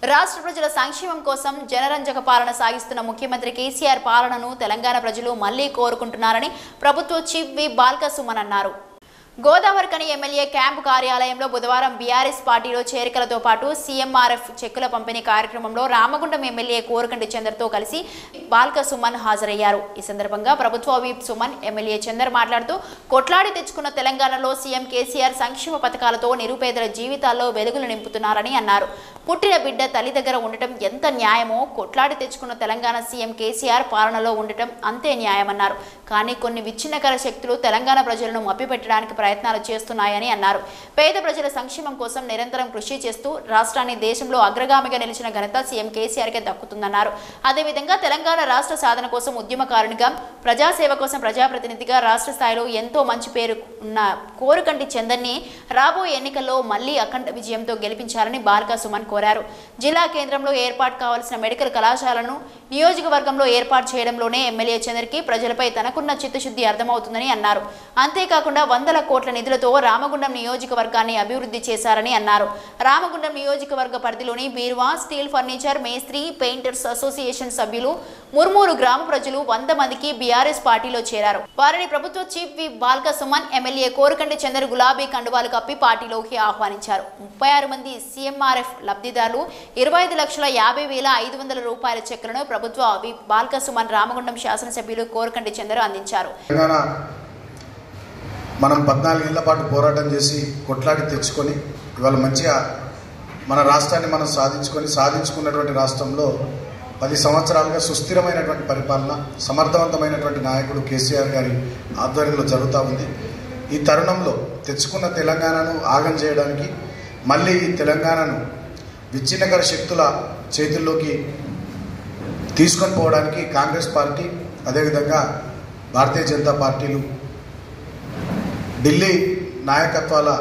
రాష్ట్ర ప్రజల సంక్షేమం కోసం జనరంజక పాలన సాగిస్తున్న ముఖ్యమంత్రి కేసీఆర్ పాలనను తెలంగాణ ప్రజలు మళ్లీ కోరుకుంటున్నారని ప్రభుత్వ చీఫ్ వి బాల్క సుమన్ అన్నారు గోదావరికని ఎమ్మెల్యే క్యాంపు కార్యాలయంలో బుధవారం బీఆర్ఎస్ పార్టీలో చేరికలతో పాటు సీఎంఆర్ఎఫ్ చెక్కుల పంపిణీ కార్యక్రమంలో రామగుండం ఎమ్మెల్యే కోరకంటి చందర్తో కలిసి బాల్క సుమన్ హాజరయ్యారు ఈ సందర్భంగా ప్రభుత్వ వీప్ సుమన్ ఎమ్మెల్యే చందర్ మాట్లాడుతూ కొట్లాడి తెచ్చుకున్న తెలంగాణలో సీఎం కేసీఆర్ సంక్షేమ పథకాలతో నిరుపేదల జీవితాల్లో వెలుగులు నింపుతున్నారని అన్నారు పుట్టిన బిడ్డ తల్లి దగ్గర ఉండటం ఎంత న్యాయమో కొట్లాడి తెచ్చుకున్న తెలంగాణ సీఎం కేసీఆర్ పాలనలో ఉండటం అంతే న్యాయమన్నారు కానీ కొన్ని విచ్ఛిన్నకర శక్తులు తెలంగాణ ప్రజలను మభ్యపెట్టడానికి ప్రయత్నాలు చేస్తున్నాయని అన్నారు పేద ప్రజల సంక్షేమం కోసం నిరంతరం కృషి చేస్తూ రాష్ట్రాన్ని దేశంలో అగ్రగామిగా నిలిచిన ఘనత సీఎం కేసీఆర్కే దక్కుతుందన్నారు అదేవిధంగా తెలంగాణ రాష్ట్ర సాధన కోసం ఉద్యమకారునిగా ప్రజాసేవ కోసం ప్రజాప్రతినిధిగా రాష్ట్ర స్థాయిలో ఎంతో మంచి పేరు ఉన్న కోరుకంటి చందన్ని రాబోయే ఎన్నికల్లో మళ్లీ అఖండ విజయంతో గెలిపించాలని బాల్కా సుమన్ కోరారు జిల్లా కేంద్రంలో ఏర్పాటు కావాల్సిన మెడికల్ కళాశాలను నియోజకవర్గంలో ఏర్పాటు చేయడంలోనే ఎమ్మెల్యే చంద్రకి ప్రజలపై తనకున్న చిత్తశుద్ధి అర్థమవుతుందని అన్నారు అంతేకాకుండా వందల కోట్ల నిధులతో రామగుండం నియోజకవర్గాన్ని అభివృద్ధి చేశారని అన్నారు రామగుండం నియోజకవర్గ పరిధిలోని బీరువా స్టీల్ ఫర్నిచర్ మేస్త్రి పెయింటర్స్ అసోసియేషన్ సభ్యులు ముర్మూరు గ్రామ ప్రజలు వంద మందికి బీఆర్ఎస్ పార్టీలో చేరారు వారిని ప్రభుత్వ చీఫ్ వి బాల్క సుమన్ ఎమ్మెల్యే కోరకండి చంద్ర గులాబీ కండువాలు కప్పి పార్టీలోకి ఆహ్వానించారు ముప్పై ఆరు మంది సీఎంఆర్ఎఫ్ లబ్ధిదారులు ఇరవై ఐదు లక్షల యాభై వేల ఐదు వందల రూపాయల చెక్కులను ప్రభుత్వ వి బాల్క సుమన్ రామగుండం శాసనసభ్యులు కోరకండి చంద్ర అందించారు తెలంగాణ మనం పద్నాలుగేళ్ల పాటు పోరాటం చేసి కొట్లాడి తెచ్చుకొని ఇవాళ మంచిగా మన రాష్ట్రాన్ని మనం సాధించుకొని సాధించుకున్నటువంటి రాష్ట్రంలో పది సంవత్సరాలుగా సుస్థిరమైనటువంటి పరిపాలన సమర్థవంతమైనటువంటి నాయకుడు కేసీఆర్ గారి ఆధ్వర్యంలో జరుగుతూ ఉంది ఈ తరుణంలో తెచ్చుకున్న తెలంగాణను ఆగం చేయడానికి మళ్ళీ ఈ తెలంగాణను విచ్ఛిన్నకర శక్తుల చేతుల్లోకి తీసుకొని పోవడానికి కాంగ్రెస్ పార్టీ అదేవిధంగా భారతీయ జనతా పార్టీలు ఢిల్లీ నాయకత్వాల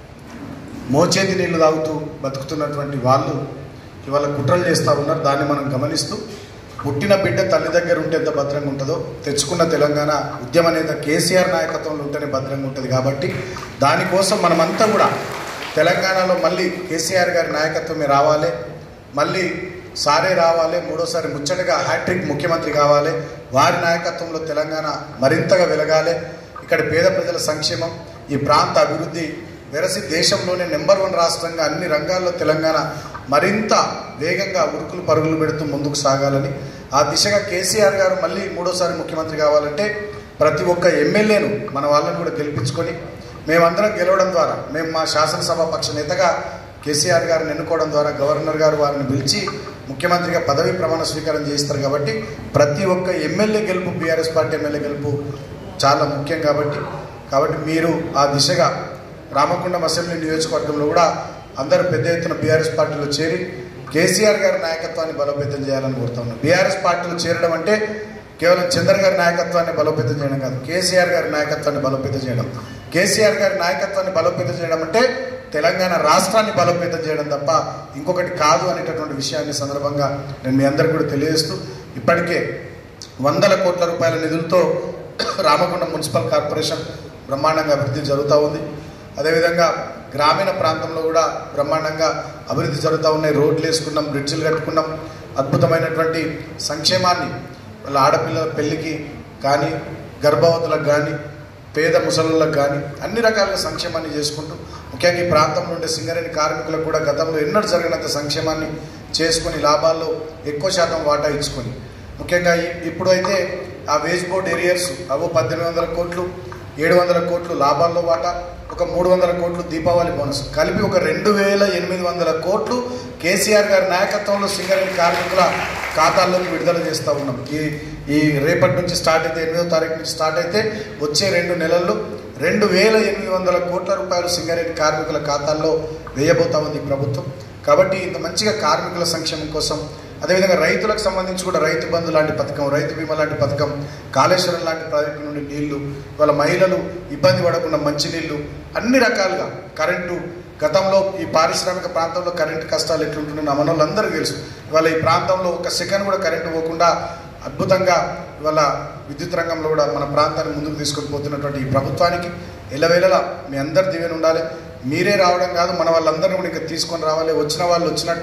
మోచేతి నీళ్లు తాగుతూ బతుకుతున్నటువంటి వాళ్ళు ఇవాళ కుట్రలు చేస్తూ ఉన్నారు దాన్ని మనం గమనిస్తూ పుట్టిన బిడ్డ తల్లి దగ్గర ఉంటే ఎంత భద్రంగా ఉంటుందో తెచ్చుకున్న తెలంగాణ ఉద్యమ నేత కేసీఆర్ నాయకత్వంలో ఉంటేనే భద్రంగా ఉంటుంది కాబట్టి దానికోసం మనమంతా కూడా తెలంగాణలో మళ్ళీ కేసీఆర్ గారి నాయకత్వమే రావాలి మళ్ళీ సారే రావాలి మూడోసారి ముచ్చటగా హ్యాట్రిక్ ముఖ్యమంత్రి కావాలి వారి నాయకత్వంలో తెలంగాణ మరింతగా వెలగాలి ఇక్కడ పేద ప్రజల సంక్షేమం ఈ ప్రాంత అభివృద్ధి వెరసి దేశంలోనే నెంబర్ వన్ రాష్ట్రంగా అన్ని రంగాల్లో తెలంగాణ మరింత వేగంగా ఉరుకులు పరుగులు పెడుతూ ముందుకు సాగాలని ఆ దిశగా కేసీఆర్ గారు మళ్ళీ మూడోసారి ముఖ్యమంత్రి కావాలంటే ప్రతి ఒక్క ఎమ్మెల్యేను మన వాళ్ళని కూడా గెలిపించుకొని మేమందరం గెలవడం ద్వారా మేము మా శాసనసభ పక్ష నేతగా కేసీఆర్ గారిని ఎన్నుకోవడం ద్వారా గవర్నర్ గారు వారిని పిలిచి ముఖ్యమంత్రిగా పదవి ప్రమాణ స్వీకారం చేయిస్తారు కాబట్టి ప్రతి ఒక్క ఎమ్మెల్యే గెలుపు బీఆర్ఎస్ పార్టీ ఎమ్మెల్యే గెలుపు చాలా ముఖ్యం కాబట్టి కాబట్టి మీరు ఆ దిశగా రామగుండం అసెంబ్లీ నియోజకవర్గంలో కూడా అందరూ పెద్ద ఎత్తున బీఆర్ఎస్ పార్టీలో చేరి కేసీఆర్ గారి నాయకత్వాన్ని బలోపేతం చేయాలని కోరుతా ఉన్నాం బీఆర్ఎస్ పార్టీలో చేరడం అంటే కేవలం చంద్ర గారి నాయకత్వాన్ని బలోపేతం చేయడం కాదు కేసీఆర్ గారి నాయకత్వాన్ని బలోపేతం చేయడం కేసీఆర్ గారి నాయకత్వాన్ని బలోపేతం చేయడం అంటే తెలంగాణ రాష్ట్రాన్ని బలోపేతం చేయడం తప్ప ఇంకొకటి కాదు అనేటటువంటి విషయాన్ని సందర్భంగా నేను మీ అందరికీ కూడా తెలియజేస్తూ ఇప్పటికే వందల కోట్ల రూపాయల నిధులతో రామగుండం మున్సిపల్ కార్పొరేషన్ బ్రహ్మాండంగా అభివృద్ధి జరుగుతూ ఉంది అదేవిధంగా గ్రామీణ ప్రాంతంలో కూడా బ్రహ్మాండంగా అభివృద్ధి జరుగుతూ ఉన్నాయి రోడ్లు వేసుకున్నాం బ్రిడ్జిలు కట్టుకున్నాం అద్భుతమైనటువంటి సంక్షేమాన్ని వాళ్ళ ఆడపిల్లల పెళ్లికి కానీ గర్భవతులకు కానీ పేద ముసలులకు కానీ అన్ని రకాలుగా సంక్షేమాన్ని చేసుకుంటూ ముఖ్యంగా ఈ ప్రాంతంలో ఉండే సింగరేణి కార్మికులకు కూడా గతంలో ఎన్నడూ జరిగినంత సంక్షేమాన్ని చేసుకొని లాభాల్లో ఎక్కువ శాతం వాటా ఇచ్చుకొని ముఖ్యంగా ఈ- ఇప్పుడు అయితే ఆ వేజ్ బోర్డ్ ఏరియర్స్ అవో పద్దెనిమిది వందల కోట్లు ఏడు వందల కోట్లు లాభాల్లో వాటా ఒక మూడు వందల కోట్లు దీపావళి బోనస్ కలిపి ఒక రెండు వేల ఎనిమిది వందల కోట్లు కేసీఆర్ గారి నాయకత్వంలో సింగరేణి కార్మికుల ఖాతాల్లోకి విడుదల చేస్తూ ఉన్నాం ఈ ఈ రేపటి నుంచి స్టార్ట్ అయితే ఎనిమిదో తారీఖు నుంచి స్టార్ట్ అయితే వచ్చే రెండు నెలల్లో రెండు వేల ఎనిమిది వందల కోట్ల రూపాయలు సింగరేణి కార్మికుల ఖాతాల్లో వేయబోతా ఉంది ఈ ప్రభుత్వం కాబట్టి ఇంత మంచిగా కార్మికుల సంక్షేమం కోసం అదేవిధంగా రైతులకు సంబంధించి కూడా రైతు బంధు లాంటి పథకం రైతు బీమా లాంటి పథకం కాళేశ్వరం లాంటి ప్రాజెక్టు నుండి నీళ్లు ఇవాళ మహిళలు ఇబ్బంది పడకుండా మంచినీళ్లు అన్ని రకాలుగా కరెంటు గతంలో ఈ పారిశ్రామిక ప్రాంతంలో కరెంటు కష్టాలు ఎట్లుంటున్నాయో మన వాళ్ళందరూ తెలుసు ఇవాళ ఈ ప్రాంతంలో ఒక సెకండ్ కూడా కరెంటు పోకుండా అద్భుతంగా ఇవాళ విద్యుత్ రంగంలో కూడా మన ప్రాంతాన్ని ముందుకు తీసుకొని పోతున్నటువంటి ఈ ప్రభుత్వానికి ఎల్లవేళలా మీ అందరి దివ్యన ఉండాలి మీరే రావడం కాదు మన వాళ్ళందరినీ కూడా ఇంకా తీసుకొని రావాలి వచ్చిన వాళ్ళు వచ్చినట్టు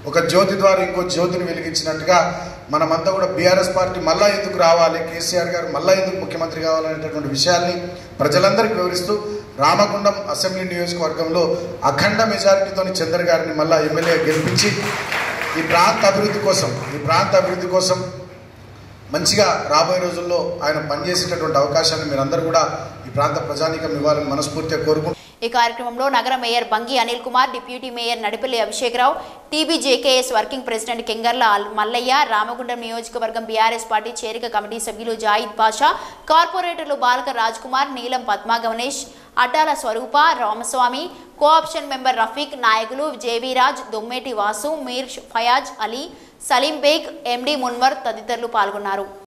ఒక జ్యోతి ద్వారా ఇంకో జ్యోతిని వెలిగించినట్టుగా మనమంతా కూడా బీఆర్ఎస్ పార్టీ మళ్ళా ఎందుకు రావాలి కేసీఆర్ గారు మళ్ళా ఎందుకు ముఖ్యమంత్రి కావాలనేటటువంటి విషయాల్ని ప్రజలందరికీ వివరిస్తూ రామగుండం అసెంబ్లీ నియోజకవర్గంలో అఖండ మెజారిటీతో చంద్ర గారిని మళ్ళా ఎమ్మెల్యే గెలిపించి ఈ ప్రాంత అభివృద్ధి కోసం ఈ ప్రాంత అభివృద్ధి కోసం మంచిగా రాబోయే రోజుల్లో ఆయన పనిచేసేటటువంటి అవకాశాన్ని మీరందరూ కూడా ఈ ప్రాంత ప్రజానీకం ఇవ్వాలని మనస్ఫూర్తిగా కోరుకుంటున్నాను ఈ కార్యక్రమంలో నగర mayor Bangi Anil Kumar deputy mayor Nadipalli Abhishek Rao TBJKS working president Kengarla అల్- మల్లయ్య రామగుండం నియోజకవర్గం బీఆర్ఎస్ పార్టీ చేరిక కమిటీ సభ్యులు జాయిద్ బాషా కార్పొరేటర్లు బాలక రాజ్ కుమార్ నీలం పద్మా గణేష్ అడ్డాల స్వరూప రామస్వామి కోఆప్షన్ మెంబర్ రఫీక్ నాయకులు జేవీరాజ్ దొమ్మేటి వాసు మీర్ ఫయాజ్ అలీ సలీం బేగ్ ఎండి మున్వర్ తదితరులు పాల్గొన్నారు